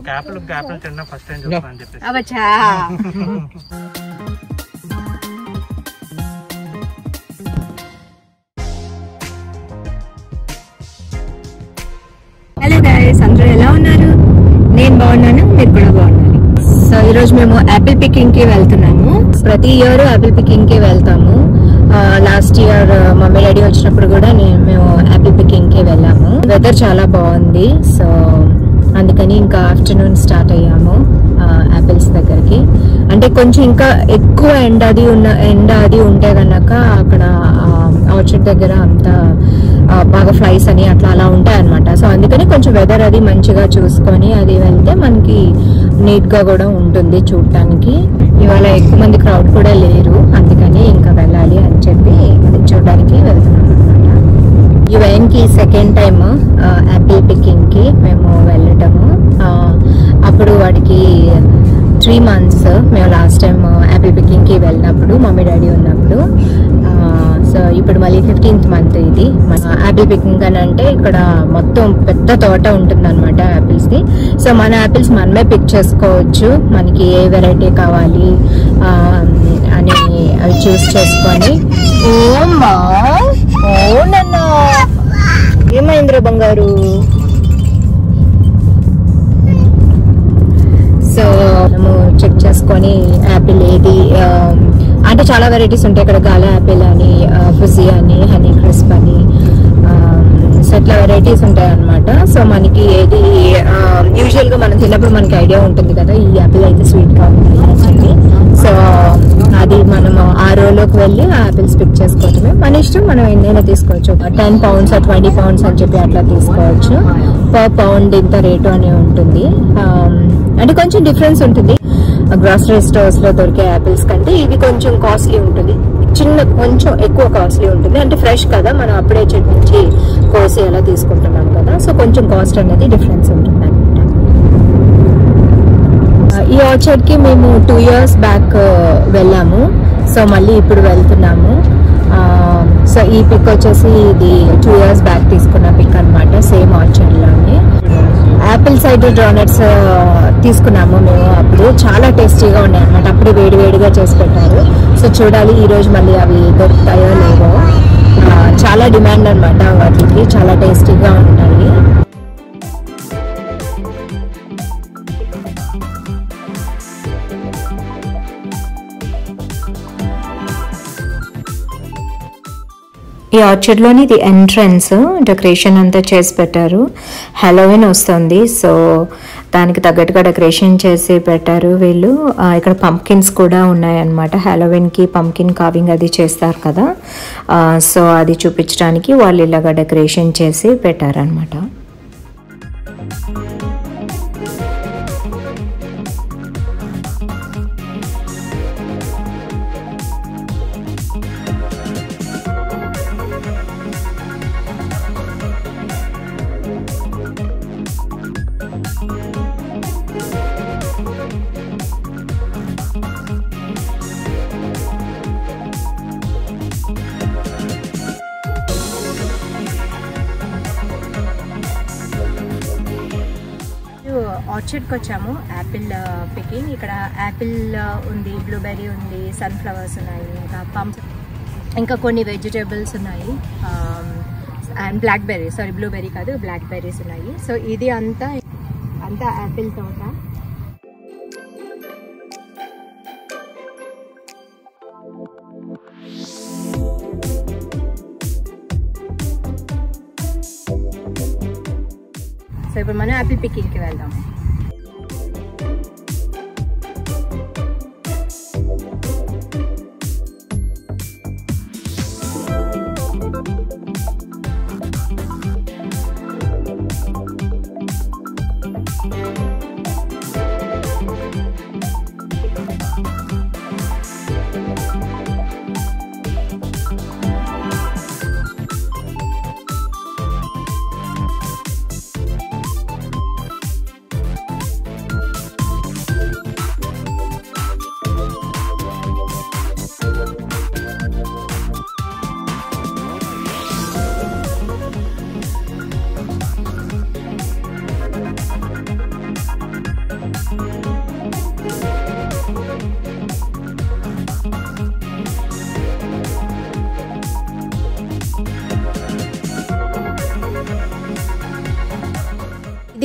ఒక యాపిల్ ఒక యాపిల్ తిన్నా ఫస్ట్ టైం చూస్తాను అని చెప్పేసి అవచ్చా హలో గైస్ అందరూ ఎలా ఉన్నారు నేను బాగున్నాను మీరు కూడా బాగున్నారు సో ఈరోజు మేము యాపిల్ పికింగ్ కి వెళ్తున్నాము ప్రతి ఇయర్ యాపిల్ పికింగ్ కి వెళ్తాము లాస్ట్ ఇయర్ మమ్మీ డాడీ వచ్చినప్పుడు కూడా నేను మేము యాపిల్ పికింగ్ కి వెళ్ళాము వెదర్ చాలా బాగుంది సో అందుకని ఇంకా ఆఫ్టర్నూన్ స్టార్ట్ అయ్యాము యాపిల్స్ దగ్గరికి అంటే కొంచెం ఇంకా ఎక్కువ ఎండ అది ఉన్న ఎండ అది ఉంటే గనక అక్కడ ఆర్చర్డ్ దగ్గర అంతా ఆ, బాగా ఫ్లైస్ అని అట్లా అలా ఉంటాయి అనమాట సో అందుకని కొంచెం వెదర్ అది మంచిగా చూసుకొని అది వెళ్తే మనకి నీట్ గా కూడా ఉంటుంది చూడటానికి ఇవాళ ఎక్కువ మంది క్రౌడ్ కూడా లేరు అందుకని ఇంకా వెళ్ళాలి అని చెప్పి అది చూడడానికి వెళ్తున్నాం అనమాట యువెన్ కి సెకండ్ టైం యాపిల్ పికింగ్ కి మేము వెళ్ళటము ఆ, అప్పుడు వాడికి త్రీ మంత్స్ మేము లాస్ట్ టైం యాపిల్ పికింగ్ కి వెళ్ళినప్పుడు మమ్మీ డాడీ ఉన్నప్పుడు సో ఇప్పుడు మళ్ళీ ఫిఫ్టీన్త్ మంత్ ఇది మన యాపిల్ పికింగ్ అని అంటే ఇక్కడ మొత్తం పెద్ద తోట ఉంటుంది అనమాట యాపిల్స్ ది సో మన యాపిల్స్ మనమే పిక్ చేసుకోవచ్చు మనకి ఏ వెరైటీ కావాలి ఆ, అని అవి చూస్ చేసుకొని ఓ మా ఓ నన్న ఏమైందిరా బంగారు సో మనము చెక్ చేసుకొని యాపిల్ ఏది ఆ, అంటే చాలా వెరైటీస్ ఉంటాయి ఇక్కడ గాల యాపిల్ అని ఫుజీ అని హనీ క్రిస్ప్ అని సో ఇట్లా వెరైటీస్ ఉంటాయి అనమాట సో మనకి ఏది యూజువల్ గా మనం తిన్నప్పుడు మనకి ఐడియా ఉంటుంది కదా ఈ యాపిల్ అయితే స్వీట్ గా ఉంది అని చెప్పి సో అది మనము ఆ రోలోకి వెళ్ళి ఆ యాపిల్స్ పిక్ చేసుకోవటమే మన ఇష్టం మనం ఎన్నైనా తీసుకోవచ్చు టెన్ పౌండ్స్ ట్వంటీ పౌండ్స్ అని చెప్పి అట్లా తీసుకోవచ్చు పర్ పౌండ్ ఇంత రేటు అని ఉంటుంది Um, అంటే కొంచెం డిఫరెన్స్ ఉంటుంది గ్రాసరీ స్టోర్స్ లో దొరికే యాపిల్స్ కంటే ఇది కొంచెం కాస్ట్లీ ఉంటుంది చిన్న కొంచెం ఎక్కువ కాస్ట్లీ ఉంటుంది అంటే ఫ్రెష్ కదా మనం అప్పుడే చెట్టు నుంచి కోసి అలా తీసుకుంటున్నాం కదా సో కొంచెం కాస్ట్ అనేది డిఫరెన్స్ ఉంటుంది అనమాట ఈ ఆర్చర్డ్ కి మేము టూ ఇయర్స్ బ్యాక్ వెళ్ళాము సో మళ్ళీ ఇప్పుడు వెళ్తున్నాము సో ఈ పిక్ వచ్చేసి ఇది టూ ఇయర్స్ బ్యాక్ తీసుకున్న పిక్ అనమాట సేమ్ ఆర్చర్డ్ లోనే యాపిల్ సైడర్ డోనట్స్ తీసుకున్నాము మేము అప్పుడు చాలా టేస్టీగా ఉన్నాయి అనమాట అప్పుడు వేడి వేడిగా చేసి పెట్టారు సో చూడాలి ఈ రోజు మళ్ళీ అవి దొరుకుతాయో లేవో ఆ, చాలా డిమాండ్ అనమాట వాటికి చాలా టేస్టీగా ఉంటాయి ఈ ఆర్చర్డ్లోని ఇది ఎంట్రన్స్ డెకరేషన్ అంతా చేసి పెట్టారు హలోవిన్ వస్తుంది సో దానికి తగ్గట్టుగా డెకరేషన్ చేసి పెట్టారు వీళ్ళు ఆ, ఇక్కడ పంకిన్స్ కూడా ఉన్నాయన్నమాట కి పంకిన్ కావింగ్ అది చేస్తారు కదా ఆ, సో అది చూపించడానికి వాళ్ళు ఇలాగా డెకరేషన్ చేసి పెట్టారనమాట ఆర్చర్డ్కి వచ్చాము యాపిల్ పికింగ్ ఇక్కడ యాపిల్ ఉంది బ్లూబెర్రీ ఉంది సన్ఫ్లవర్స్ ఉన్నాయి ఇంకా పంప్ ఇంకా కొన్ని వెజిటేబుల్స్ ఉన్నాయి and black berry sorry blueberry కాదు బ్లాక్ బెర్రీస్ ఉన్నాయి సో ఇది అంతా అంతా యాపిల్ తోట సో ఇప్పుడు మనం యాపిల్ పికింగ్కి వెళ్దాం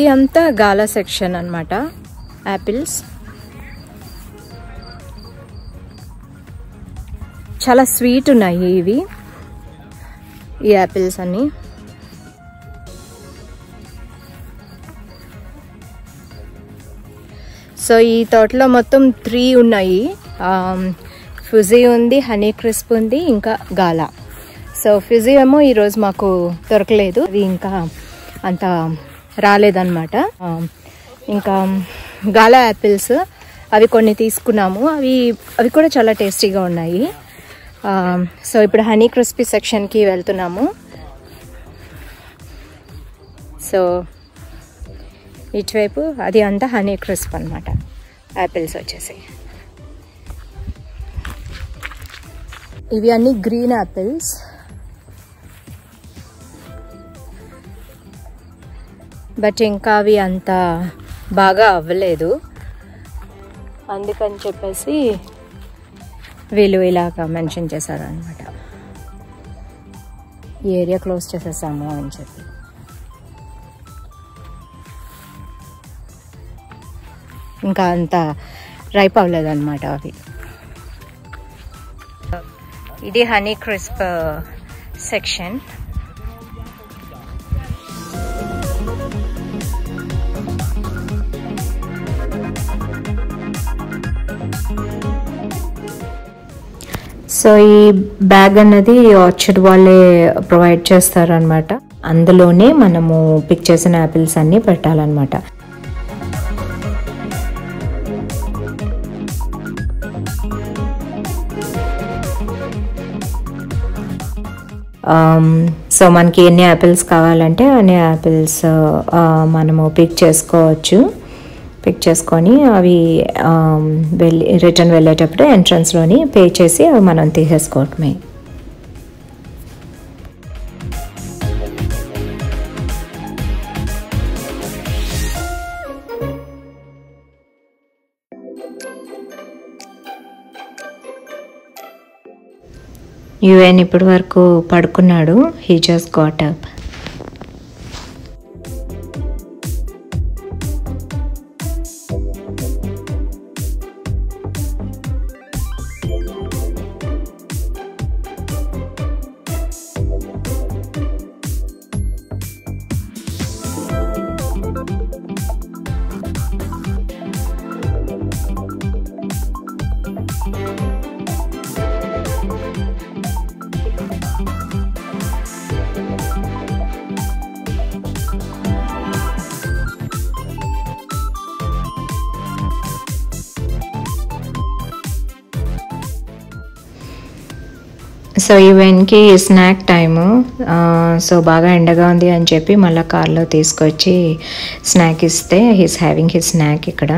ఇది అంతా గాలా సెక్షన్ అన్నమాట యాపిల్స్ చాలా స్వీట్ ఉన్నాయి ఇవి ఈ యాపిల్స్ అన్నీ సో ఈ తోటలో మొత్తం త్రీ ఉన్నాయి ఫిజీ ఉంది హనీ క్రిస్ప్ ఉంది ఇంకా గాలా సో ఫిజీ ఏమో ఈరోజు మాకు దొరకలేదు అది ఇంకా అంత రాలేదన్నమాట ఆ, ఇంకా గాలా యాపిల్స్ అవి కొన్ని తీసుకున్నాము అవి అవి కూడా చాలా టేస్టీగా ఉన్నాయి ఆ, సో ఇప్పుడు హనీ క్రిస్పీ సెక్షన్కి వెళ్తున్నాము సో ఇటువైపు అది అంతా హనీ క్రిస్ప్ అనమాట యాపిల్స్ వచ్చేసి ఇవి అన్ని గ్రీన్ యాపిల్స్ బట్ ఇంకా అవి అంత బాగా అవ్వలేదు అందుకని చెప్పేసి వీళ్ళు ఇలాగ మెన్షన్ చేశారు అనమాట ఈ ఏరియా క్లోజ్ చేసేసాము అని చెప్పి ఇంకా అంత రైప్ అవ్వలేదన్నమాట అవి ఇది హనీ క్రిస్ప్ సెక్షన్ సో ఈ బ్యాగ్ అన్నది ఆర్చర్డ్ వాళ్ళే ప్రొవైడ్ చేస్తారనమాట అందులోనే మనము పిక్ చేసిన యాపిల్స్ అన్నీ పెట్టాలన్నమాట సో మనకి ఎన్ని యాపిల్స్ కావాలంటే అన్ని యాపిల్స్ మనము పిక్ చేసుకోవచ్చు పిక్ చేసుకొని అవి ఆమ్, వెళ్ళి రిటర్న్ వెళ్ళేటప్పుడు ఎంట్రన్స్లోని పే చేసి అవి మనం తీసేసుకోవటమే యుఎన్ ఇప్పటి వరకు పడుకున్నాడు he just got up so ఈవెన్కి స్నాక్ టైము సో బాగా ఎండగా ఉంది అని చెప్పి మళ్ళీ కార్లో తీసుకొచ్చి స్నాక్ ఇస్తే హీస్ హ్యావింగ్ హిస్ స్నాక్ ఇక్కడ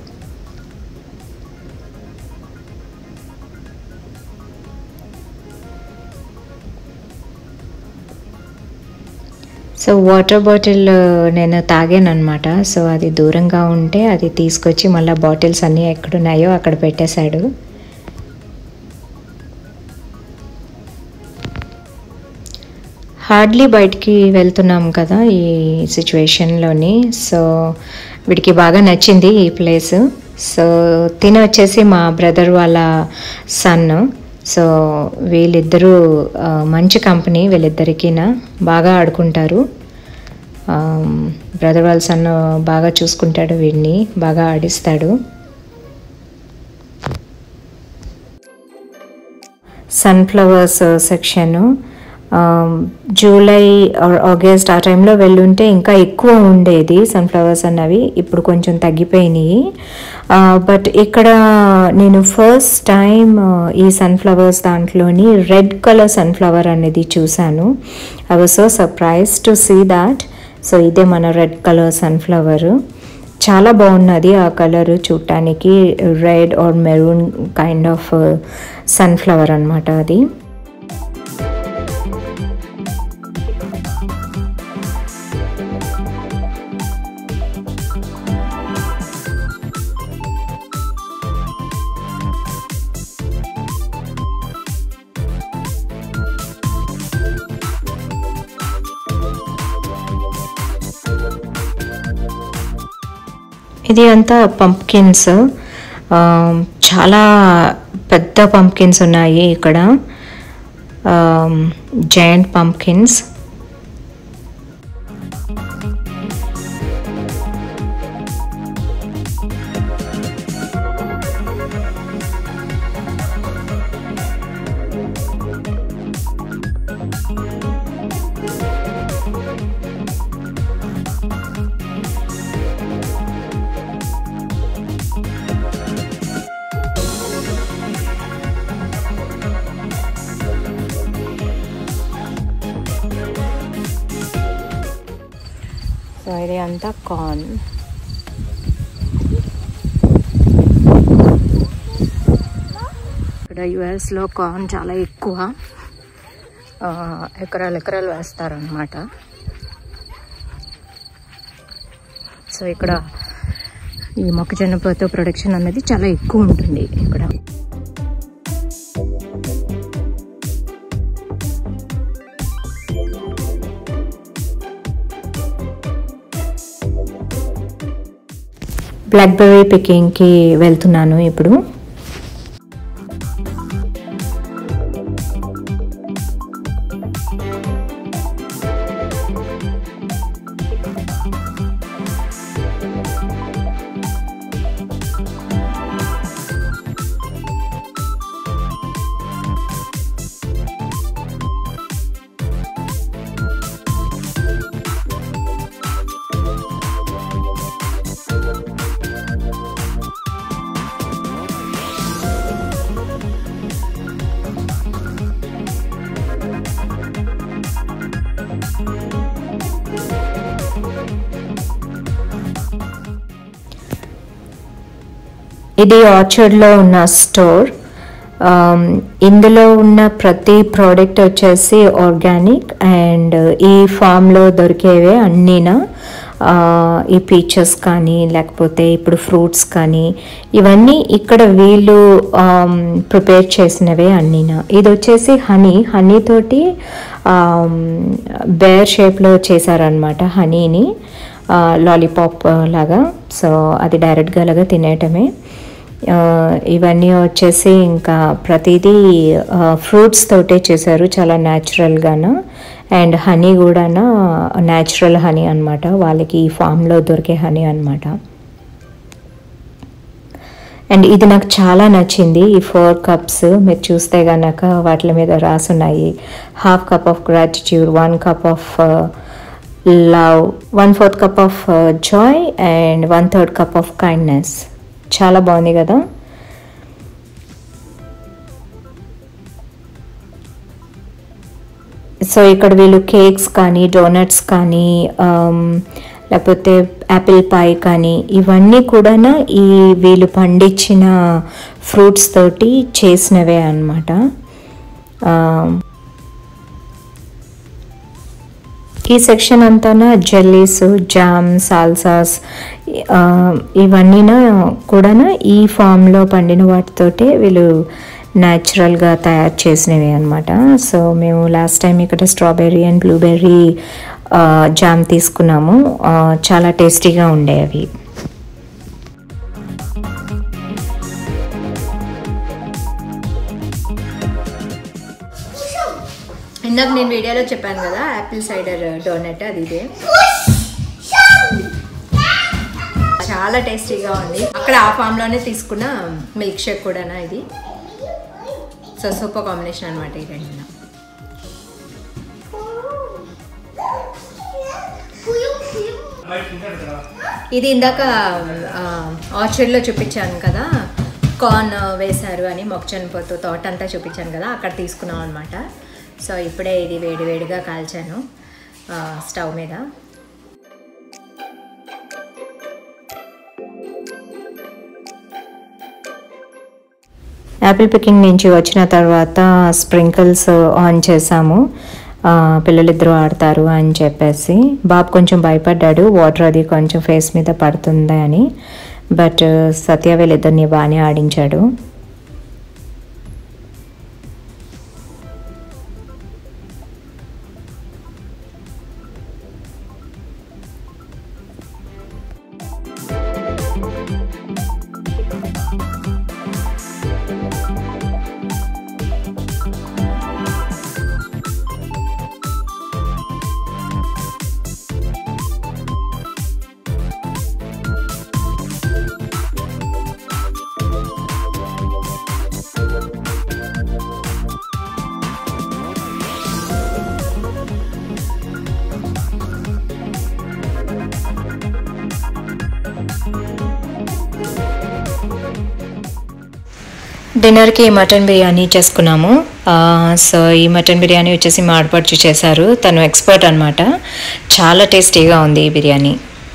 సో వాటర్ బాటిల్ నేను తాగాను అనమాట సో అది దూరంగా ఉంటే అది తీసుకొచ్చి మళ్ళీ బాటిల్స్ అన్నీ ఎక్కడున్నాయో అక్కడ పెట్టేశాడు హార్డ్లీ బయటికి వెళ్తున్నాం కదా ఈ సిచ్యువేషన్లోని సో వీడికి బాగా నచ్చింది ఈ ప్లేస్ సో తిని వచ్చేసి మా బ్రదర్ వాళ్ళ సన్ సో వీళ్ళిద్దరూ ఆ, మంచి కంపెనీ వీళ్ళిద్దరికిన బాగా ఆడుకుంటారు బ్రదర్ వాళ్ళ సన్ బాగా చూసుకుంటాడు వీడిని బాగా ఆడిస్తాడు sunflowers section July or August ఆ టైంలో వెళ్ళుంటే ఇంకా ఎక్కువ ఉండేది సన్ఫ్లవర్స్ అన్నవి ఇప్పుడు కొంచెం తగ్గిపోయినాయి బట్ ఇక్కడ నేను ఫస్ట్ టైం ఈ సన్ఫ్లవర్స్ దాంట్లోని రెడ్ కలర్ సన్ఫ్లవర్ అనేది చూశాను I was so surprise to see that so ఇదే మన రెడ్ కలర్ సన్ఫ్లవర్ చాలా బాగున్నది ఆ కలర్ చూడటానికి red or maroon kind of sunflower అనమాట అది ఇది అంతా పంప్కిన్స్ చాలా పెద్ద పంప్కిన్స్ ఉన్నాయి ఇక్కడ జైంట్ పంప్కిన్స్ సో ఇది అంతా కార్న్ ఇక్కడ యుఎస్లో కార్న్ చాలా ఎక్కువ ఆ, ఎకరాలు ఎకరాలు వేస్తారనమాట సో ఇక్కడ ఈ మొక్కజొన్న పొత్తు ప్రొడక్షన్ అనేది చాలా ఎక్కువ ఉంటుంది ఇక్కడ బ్లాక్బెర్రీ పికింగ్కి వెళ్తున్నాను ఇప్పుడు ఇది ఆర్చర్డ్లో ఉన్న స్టోర్ ఆమ్, ఇందులో ఉన్న ప్రతి ప్రోడక్ట్ వచ్చేసి ఆర్గానిక్ అండ్ ఈ ఫామ్లో దొరికేవే అన్నీనా ఆ, ఈ పీచెస్ కానీ లేకపోతే ఇప్పుడు ఫ్రూట్స్ కానీ ఇవన్నీ ఇక్కడ వీళ్ళు ప్రిపేర్ చేసినవే అన్నీనా ఇది వచ్చేసి హనీ హనీ తోటి బేర్ షేప్లో చేశారనమాట హనీని లాలీపాప్ లాగా సో అది డైరెక్ట్గా అలాగా తినేయటమే ఆ, ఇవన్నీ వచ్చేసి ఇంకా ప్రతిదీ ఫ్రూట్స్ తోటే చేశారు చాలా న్యాచురల్గాను అండ్ హనీ కూడా న్యాచురల్ హనీ అన్నమాట వాళ్ళకి ఈ ఫామ్లో దొరికే హనీ అన్నమాట అండ్ ఇది నాకు చాలా నచ్చింది ఈ ఫోర్ కప్స్ మీరు చూస్తే గనక వాటి మీద రాసున్నాయి half cup of gratitude one cup of love one fourth cup of joy and one third cup of kindness చాలా బాగుంది కదా సో ఇక్కడ వీళ్ళు కేక్స్ కానీ డోనట్స్ కానీ ఆమ్, లేకపోతే యాపిల్ పై కానీ ఇవన్నీ కూడా ఈ వీళ్ళు పండించిన ఫ్రూట్స్ తోటి చేసినవే అన్నమాట ఈ సెక్షన్ అంతా జెల్లీస్ జామ్ సాల్సాస్ ఇవన్నీ కూడా ఈ ఫామ్లో పండిన వాటితోటే వీళ్ళు న్యాచురల్గా తయారు చేసినవి అనమాట సో మేము లాస్ట్ టైం ఇక్కడ స్ట్రాబెర్రీ అండ్ బ్లూబెర్రీ జామ్ తీసుకున్నాము ఆ, చాలా టేస్టీగా ఉండే అవి ఇందాక నేను వీడియోలో చెప్పాను కదా యాపిల్ సైడర్ డోనట్ అది ఇదే చాలా టేస్టీగా ఉంది అక్కడ ఆ ఫామ్ లోనే తీసుకున్న మిల్క్ షేక్ కూడానా ఇది సో సూపర్ కాంబినేషన్ అనమాట ఈ రెండు ఇది ఇందాక ఆర్చర్డ్లో చూపించాను కదా కార్న్ వేశారు అని మొక్కచనిపోతూ తోట అంతా చూపించాను కదా అక్కడ తీసుకున్నాం అనమాట సో ఇప్పుడే ఇది వేడి వేడిగా కాల్చాను ఆ, స్టవ్ మీద యాపిల్ పికింగ్ నుంచి వచ్చిన తర్వాత స్ప్రింకిల్స్ ఆన్ చేసాము ఆ, పిల్లలిద్దరూ ఆడతారు అని చెప్పేసి బాబు కొంచెం భయపడ్డాడు వాటర్ అది కొంచెం ఫేస్ మీద పడుతుంది అని బట్ సత్య వీళ్ళిద్దరిని బాగానే ఆడించాడు డిన్నర్కి మటన్ బిర్యానీ చేసుకున్నాము ఆ, సో ఈ మటన్ బిర్యానీ వచ్చేసి మా ఆడపడుచు చేశారు తను ఎక్స్పర్ట్ అనమాట చాలా టేస్టీగా ఉంది ఈ బిర్యానీ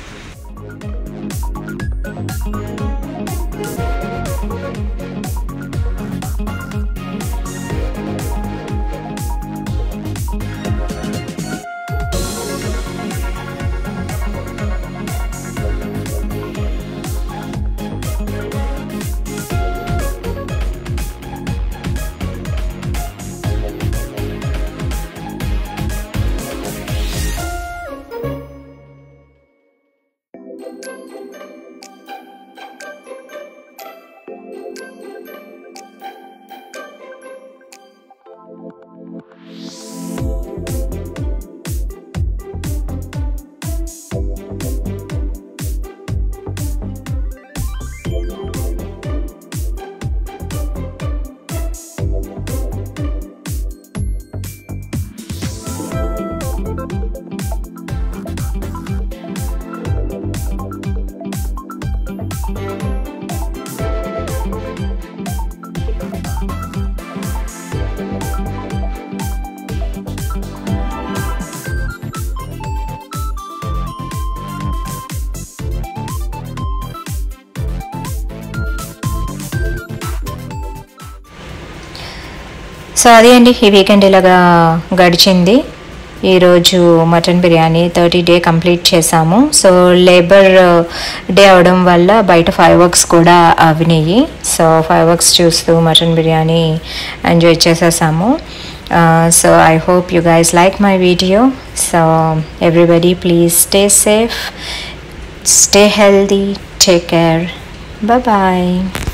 సో అదే అండి ఈ వీకెండ్ ఇలాగా గడిచింది ఈరోజు mutton biryani thirty day complete చేసాము సో లేబర్ డే అవడం వల్ల బయట ఫైవ్ వర్క్స్ కూడా అవినాయి సో ఫైవ్ వర్క్స్ చూస్తూ మటన్ బిర్యానీ ఎంజాయ్ చేసేసాము so I hope you guys like my video so everybody please stay safe stay healthy take care bye